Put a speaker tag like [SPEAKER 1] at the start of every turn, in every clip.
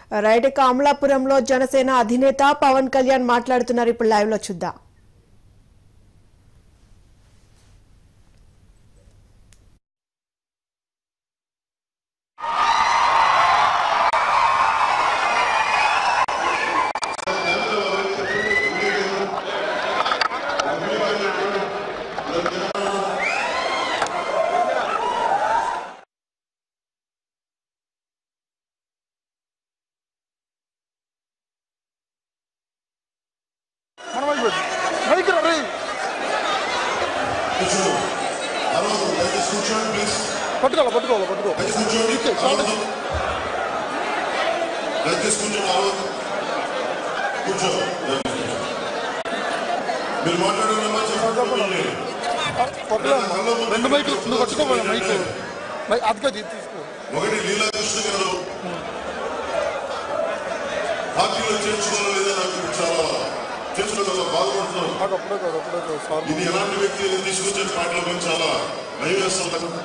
[SPEAKER 1] Right ఇక అమలాపురంలో జనసేన అధినేత పవన్ కళ్యాణ్ మాట్లాడుతున్నారు ఇప్పుడు లైవ్ లో చూద్దాం
[SPEAKER 2] మన మైక్ పెట్టు మైక్ రా రే
[SPEAKER 3] కూర్చోండి అరవదు దయచేసి కూర్చోండి ప్లీజ్
[SPEAKER 2] పట్టుకోవాలి పట్టుకోవాలి పట్టుకో
[SPEAKER 3] దయచేసి కూర్చోండి అరవదు దయచేసి కూర్చోండి అరవదు కూర్చో మీరు మాట్లాడారమ్మా చెప్పండి
[SPEAKER 2] పట్టుకో రెండు మైకులు నువ్వు పట్టుకోవాలి మైక్ మైక్ అదిగా తీసుకో
[SPEAKER 3] ఒకటి లీలా కృష్ణ గారు పార్టీలో చేర్చుకోవాలో లేదా నాకు ఇప్పుడు చాలా చేర్చుకోవడం బాధపడుతున్నాను
[SPEAKER 2] నాకు అప్పుడే కాదు అప్పుడే కాదు సార్
[SPEAKER 3] ఇది ఎలాంటి వ్యక్తి తీసుకొచ్చే పార్టీలో మేము చాలా భయం వేస్తాం కదా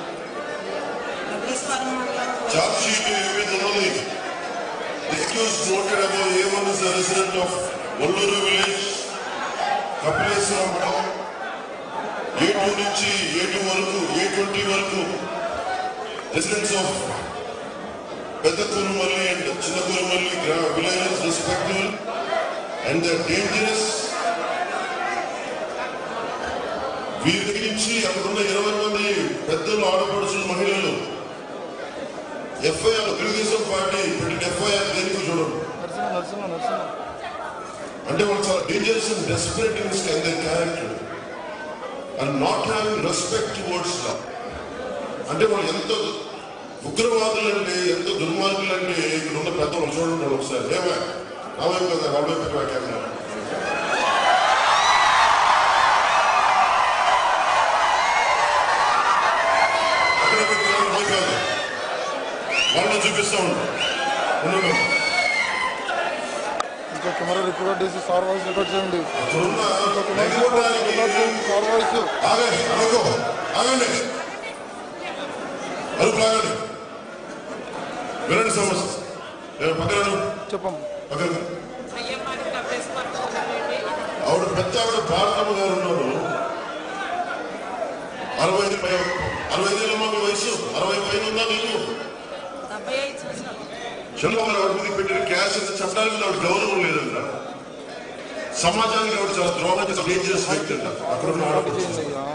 [SPEAKER 3] చార్జ్ షీట్ ఏమైతే ఉన్నది accused noted above A one is the resident of Olluru village Kapileswaram మండలం ఏ టూ నుంచి ఏ టూ వరకు ఏ ట్వంటీ వరకు residents of Pedda Kurumalli and Chinna Kurumalli villages respective and the dangerous వీరి దగ్గర నుంచి అక్కడున్న ఇరవై మంది పెద్దలు ఆడపడుచులు మహిళలు ఎఫ్ఐఆర్ తెలుగుదేశం పార్టీ పెట్టిన ఎఫ్ఐఆర్ దేనికి చూడరు
[SPEAKER 2] నరసింహ నరసింహ నరసింహ
[SPEAKER 3] అంటే వాళ్ళు చాలా dangerous and desperate in this kind character and not having respect towards law అంటే వాళ్ళు ఎంత ఉగ్రవాదులు అంటే ఎంత దుర్మార్గులు అంటే ఇక్కడ ఉన్న పెద్దలు చూడండి ఒకసారి ఏమే రావైపు కదా రావైపు కదా కెమెరా అక్కడ పెట్టిన పోయి కాదు వాళ్ళని చూపిస్తా ఉంటాం ఉండండి.
[SPEAKER 2] ఇంకా కెమెరా రికార్డ్ చేసి సార్ వాయిస్ రికార్డ్ చేయండి
[SPEAKER 3] ఇక్కడున్న
[SPEAKER 2] ఇంకా కెమెరా
[SPEAKER 3] ఎగరడానికి
[SPEAKER 2] రికార్డ్ చేయండి సార్ వాయిస్
[SPEAKER 3] ఆగండి అనుకో ఆగండి అరుపు ఆగండి వినండి సమస్య నేను పక్కన
[SPEAKER 2] చెప్పం
[SPEAKER 3] పక్కన
[SPEAKER 4] అయ్యమ్మని కప్పేసుకొని
[SPEAKER 3] ఆవిడ పెద్ద ఆవిడ భారతమ్మ గారు ఉన్నారు అరవై ఐదు పై అరవై ఐదు మీ వయసు అరవై పైన ఉందా నీకు
[SPEAKER 4] డెబ్బై ఐదు సంవత్సరాలు
[SPEAKER 3] చంద్రబాబు నాయుడు మీద పెట్టిన క్యాష్ ఇంత చట్టాల మీద ఆవిడ గౌరవం లేదంట సమాజానికి ఆవిడ చాలా ద్రోహం చేసిన డేంజరస్ వ్యక్తి అంట అక్కడ ఉన్న ఆడపడుచు
[SPEAKER 2] చేయండి అయ్యా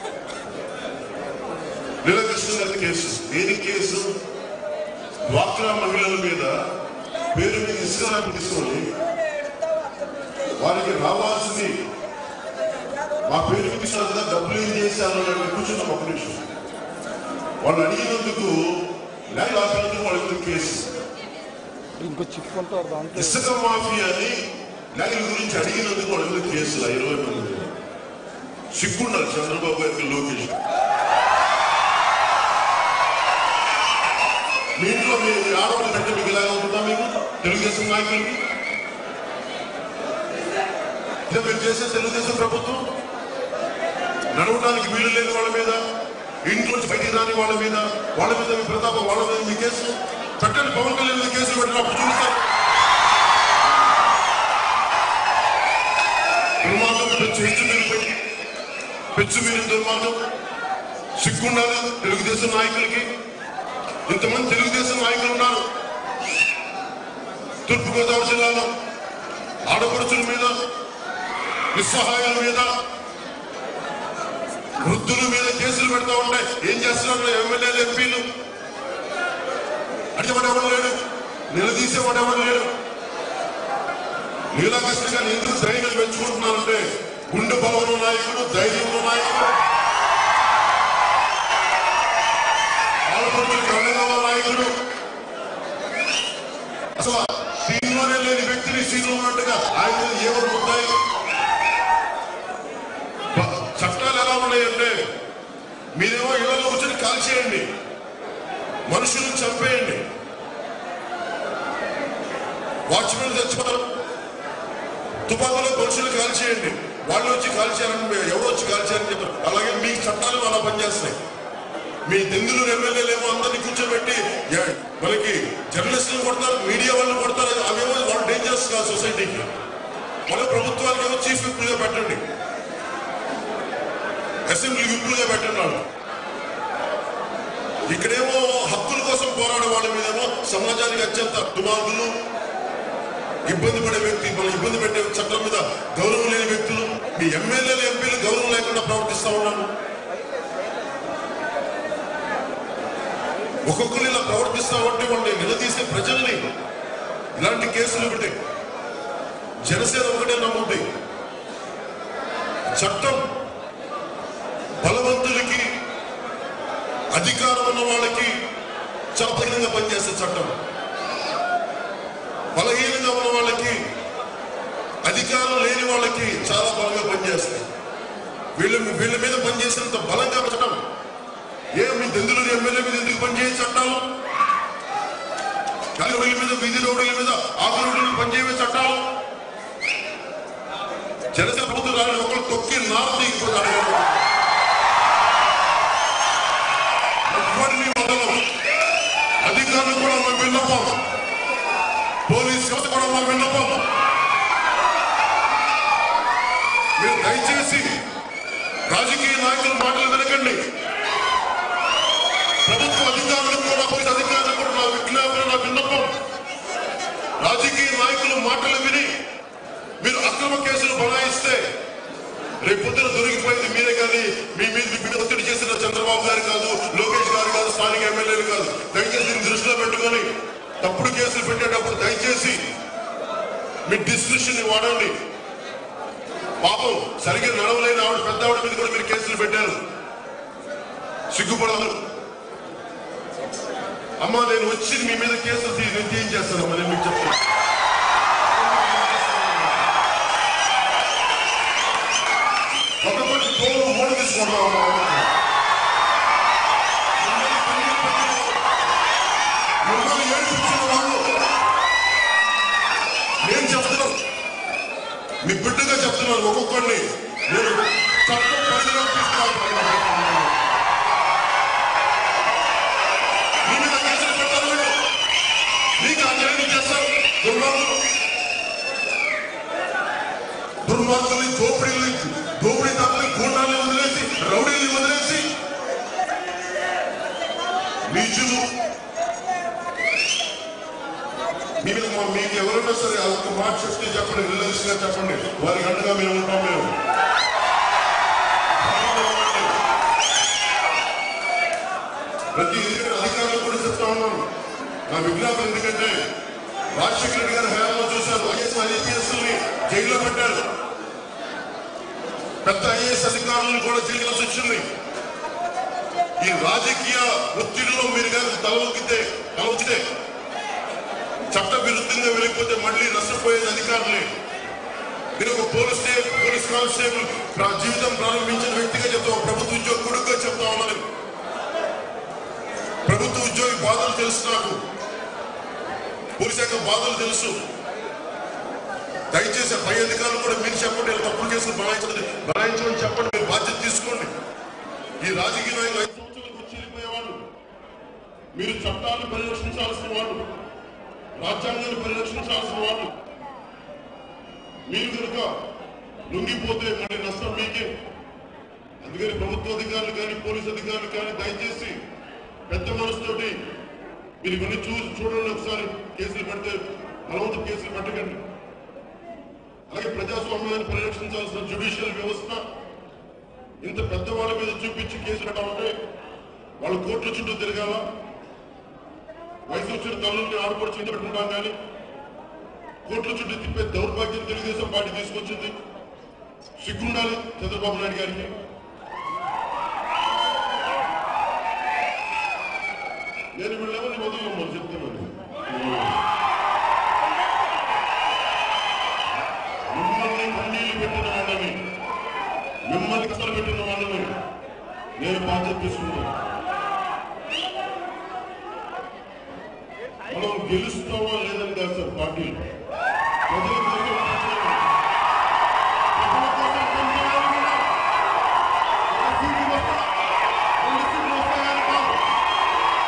[SPEAKER 3] నిలదీస్తున్న గారి కేసు దేని కేసు డ్వాక్రా మహిళల మీద పేరు మీద ఇసుకరాకు తీసుకొని వారికి రావాల్సింది మా పేరు మీద ఇస్తారు కదా డబ్బులు ఏం చేశారు అని కూర్చున్నాం ఒక నిమిషం వాళ్ళు అడిగినందుకు న్యాయ ఆపినందుకు వాళ్ళ మీద కేసు
[SPEAKER 2] ఇంకో చిప్ అంటారు దాంట్లో
[SPEAKER 3] ఇసుక మాఫియాని న్యాయుల గురించి అడిగినందుకు వాళ్ళ మీద కేసులు ఆ ఇరవై మంది మీద. సిగ్గుండాలి చంద్రబాబు గారికి లోకేష్ మీ ఇంట్లో మీ ఆడవాళ్ళు కంటే మీకు ఇలాగా ఉంటుందా మీకు తెలుగుదేశం నాయకులకి ఇదే మీరు చేసే తెలుగుదేశం ప్రభుత్వం నడవడానికి వీలు లేని వాళ్ళ మీద ఇంట్లో బయటికి రాని వాళ్ళ మీద వాళ్ళ మీద మీ ప్రతాపం వాళ్ళ మీద మీ కేసు పెట్టండి పవన్ కళ్యాణ్ మీద కేసులు పెట్టినప్పుడు చూస్తారు దుర్మార్గం పెంచు హెచ్చు మీరు పెట్టి పెంచు మీరు దుర్మార్గం సిగ్గుండాలి తెలుగుదేశం నాయకులకి ఇంతమంది తెలుగుదేశం నాయకులు ఉన్నారు తూర్పుగోదావరి జిల్లాలో ఆడపడుచుల మీద నిస్సహాయాల మీద వృద్ధుల మీద కేసులు పెడతా ఉంటాయి ఏం చేస్తున్నారు ఎమ్మెల్యేలు ఎంపీలు అడిగేవాడు ఎవరు లేడు నిలదీసేవాడు ఎవరు లేడు నీలాకృష్ణ గారు ఎందుకు ధైర్యం పెంచుకుంటున్నారంటే గుండె బలంలో నాయకుడు ధైర్యంలో నాయకుడు ఆడపడుతులు కన్నగా నాయకుడు అసలు సీన్లోనే లేని వ్యక్తిని సీన్లో ఉన్నట్టుగా ఆయన మీద ఏమని ఉంటాయి చట్టాలు ఎలా ఉన్నాయంటే మీరేమో ఇళ్లలో కూర్చొని కాల్ చేయండి మనుషులను చంపేయండి వాచ్మెన్ తెచ్చుకోవడం తుపాకులో మనుషులు కాల్ చేయండి వాళ్ళు వచ్చి కాల్ చేయాలని ఎవరు వచ్చి కాల్ చేయాలని చెప్పారు అలాగే మీ చట్టాలు అలా పనిచేస్తాయి మీ దెంగులూరు ఎమ్మెల్యేలు ఏమో అందరినీ కూర్చోబెట్టి ఏ- మనకి జర్నలిస్టులు కొడతారు మీడియా వాళ్ళు కొడతారు కాదు సొసైటీకి మన ప్రభుత్వానికి ఏమో చీఫ్ విప్పులుగా పెట్టండి అసెంబ్లీ విప్పులుగా పెట్టండి వాళ్ళు ఇక్కడేమో హక్కుల కోసం పోరాడే వాళ్ళ మీదేమో సమాజానికి అత్యంత దుమార్గులు ఇబ్బంది పడే వ్యక్తి మన ఇబ్బంది పెట్టే చట్టం మీద గౌరవం లేని వ్యక్తులు మీ ఎమ్మెల్యేలు ఎంపీలు గౌరవం లేకుండా ప్రవర్తిస్తా ఉన్నాను ఒక్కొక్కరు ఇలా ప్రవర్తిస్తా ఉంటే వాళ్ళని నిలదీసే ప్రజల్ని ఇలాంటి కేసులు ఒకటి జనసేన ఒకటే నమ్ముంది చట్టం బలవంతులకి అధికారం ఉన్న వాళ్ళకి చాలా బలహీనంగా పనిచేసే చట్టం బలహీనంగా ఉన్న వాళ్ళకి అధికారం లేని వాళ్ళకి చాలా బలంగా పనిచేస్తాయి వీళ్ళ వీళ్ళ మీద పనిచేసినంత బలంగా చట్టం ఏ మీ దెందులు ఎమ్మెల్యే మీద ఎందుకు పనిచేసే చట్టాలు కానీ వీళ్ళ మీద వీధి రోడ్ల మీద ఆకు రోడ్ల పనిచేసే చట్టాలు జనసేన ప్రభుత్వం రాని ఒకరు తొక్కి నార్త్ ఇప్పుడు ఎవ్వరిని వదలం అధికారులు కూడా మా విన్నపం పోలీస్ వ్యవస్థ కూడా మా విన్నపం మీరు దయచేసి రాజకీయ నాయకుల మాటలు వినకండి ప్రభుత్వ అధికారులకు కూడా పోలీస్ అధికారులకు కూడా నా విజ్ఞాపన నా విన్నపం రాజకీయ నాయకుల మాటలు విని మీరు అక్రమ కేసులు బనాయిస్తే రేపు పొద్దున దొరికిపోయింది మీరే కానీ మీ మీద మీ మీద ఒత్తిడి చేసిన చంద్రబాబు గారు కాదు లోకేష్ గారు కాదు స్థానిక ఎమ్మెల్యేలు కాదు దయచేసి దీన్ని దృష్టిలో పెట్టుకొని తప్పుడు కేసులు పెట్టేటప్పుడు దయచేసి మీ డిస్క్రిప్షన్ వాడండి పాపం సరిగ్గా నడవలేని ఆవిడ పెద్ద ఆవిడ మీద కూడా మీరు కేసులు పెట్టారు సిగ్గుపడదు అమ్మా నేను వచ్చి మీ మీద కేసులు తీ- నేను తీయించేస్తానమ్మా నేను మీకు చెప్తాను ఒకటి తోలు మూడు తీసుకుంటాం మిమ్మల్ని ఏడిపించిన వాళ్ళు నేను చెప్తున్నాను మీ బిడ్డగా చెప్తున్నాను ఒక్కొక్కడిని నేను చట్టం పరిధిలో తీసుకురావాలి మీ మీద కేసులు పెట్టారు వీళ్ళు మీకు అన్యాయం చేస్తారు దుర్మార్గులు దుర్మార్గుల్ని దోపిడీల్ని దోపిడీ దాతల్ని గూండాల్ని వదిలేసి రౌడీల్ని వదిలేసి నీచులు మీ మీద మా- మీకు ఎవరైనా సరే ఆ ఒక్క మాట చెప్తే చెప్పండి రిలయన్స్ గా చెప్పండి వారికి అండగా మేము ఉంటాం మేము ప్రతి ఎన్నికల అధికారులు కూడా చెప్తా ఉన్నాను నా విజ్ఞాపన ఎందుకంటే రాజశేఖర రెడ్డి గారు హయాంలో చూశారు ఐఎస్ ఐపీఎస్ జైల్లో పెట్టారు పెద్ద ఐఏఎస్ అధికారులను కూడా జైలుకి వచ్చింది ఈ రాజకీయ ఒత్తిడిలో మీరు కానీ తలవొక్కితే తలవొక్కితే చట్ట విరుద్ధంగా వెళ్ళిపోతే మళ్ళీ నష్టపోయేది అధికారులే నేను ఒక పోలీస్ స్టే- పోలీస్ కానిస్టేబుల్ ప్రా- జీవితం ప్రారంభించిన వ్యక్తిగా చెప్తా ప్రభుత్వ ఉద్యోగి కొడుకుగా చెప్తా ఉన్నాను ప్రభుత్వ ఉద్యోగి బాధలు తెలుసు నాకు పోలీస్ శాఖ బాధలు తెలుసు దయచేసి పై అధికారులు కూడా మీరు చెప్పండి ఇలా తప్పుడు కేసులు బనాయించండి బనాయించమని చెప్పండి మీరు బాధ్యత తీసుకోండి ఈ రాజకీయ నాయకులు ఐదు సంవత్సరాలకు వచ్చి వెళ్ళిపోయేవాళ్ళు మీరు చట్టాలను పరిరక్షించాల్సిన వాళ్ళు రాజ్యాంగాన్ని పరిరక్షించాల్సిన వాళ్ళు మీరు కనుక లొంగిపోతే మళ్ళీ నష్టం మీకే అందుకని ప్రభుత్వ అధికారులు కానీ పోలీస్ అధికారులు కానీ దయచేసి పెద్ద మనసుతోటి మీరు ఇవన్నీ చూసి చూడండి ఒకసారి కేసులు పెడితే బలవంత కేసులు పెట్టకండి అలాగే ప్రజాస్వామ్యాన్ని పరిరక్షించాల్సిన జ్యుడిషియల్ వ్యవస్థ ఇంత పెద్దవాళ్ళ మీద చూపించి కేసు పెట్టాలంటే వాళ్ళు కోర్టుల చుట్టూ తిరగాల వయసు వచ్చిన తల్లుల్ని ఆడపడి చింత పెట్టుకుంటాం కానీ కోర్టుల చుట్టూ తిప్పే దౌర్భాగ్యం తెలుగుదేశం పార్టీ తీసుకొచ్చింది సిగ్గుండాలి చంద్రబాబు నాయుడు గారికి నేను వీళ్ళెవరిని వదలమని చెప్తున్నాను మిమ్మల్ని కన్నీళ్లు పెట్టిన వాళ్ళని మిమ్మల్ని కష్టలు పెట్టిన వాళ్ళని నేను బాధ్యత తీసుకున్నాను మనం గెలుస్తామా లేదని కాదు సార్ పార్టీ ప్రజల కోసం పనిచేయాలి. ప్రజల కోసం పనిచేయాలి మనం. ఒక సీటు వస్తా, రెండు సీట్లు వస్తాయని కాదు.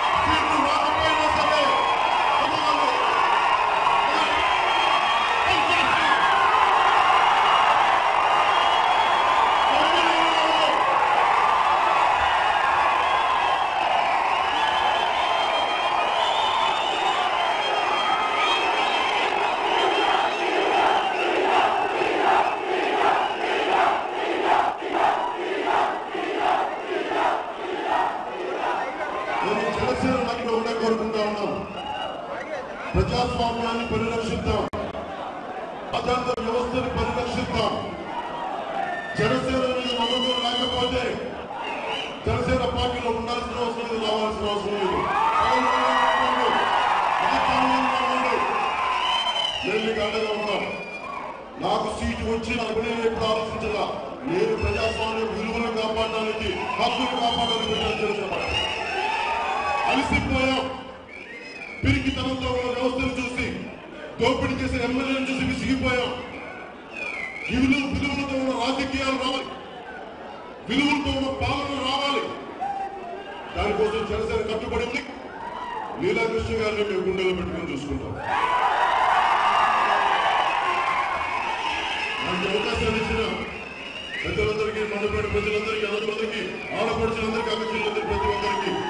[SPEAKER 3] సీట్లు రాకపోయినా సరే చదవాలి. పనిచేయాలి. ప్రజాస్వామ్యాన్ని పరిరక్షిద్దాం అదంత వ్యవస్థని పరిరక్షిద్దాం జనసేన మీద నమ్మకం లేకపోతే జనసేన పార్టీలో ఉండాల్సిన అవసరం లేదు రావాల్సిన అవసరం లేదు పవన్ కళ్యాణ్ ఉండండి. రాజధానిలో ఉండండి. నేను మీకు అండగా ఉన్నాను నాకు సీటు వచ్చి నాకు నేను ఎప్పుడు ఆలోచించగా నేను ప్రజాస్వామ్య విలువలను కాపాడడానికి హక్కులు కాపాడడానికి ప్రజలు జనసేన అలసిపోయాం పిరికితనంతో ఉన్న వ్యవస్థను చూసి దోపిడీ చేసిన ఎమ్మెల్యేలను చూసి విసిగిపోయాం విలువ విలువలతో ఉన్న రాజకీయాలు రావాలి విలువలతో ఉన్న పాలన రావాలి దానికోసం జనసేన కట్టుబడి ఉంది నీలాకృష్ణ గారిని మేము గుండెలో పెట్టుకుని చూసుకుంటాం నాకు అవకాశాలు ఇచ్చిన పెద్దలందరికీ మండపేట ప్రజలందరికీ అందరికీ ఆడపడుచులందరికీ అక్కచెల్లందరికీ ప్రతి ఒక్కరికి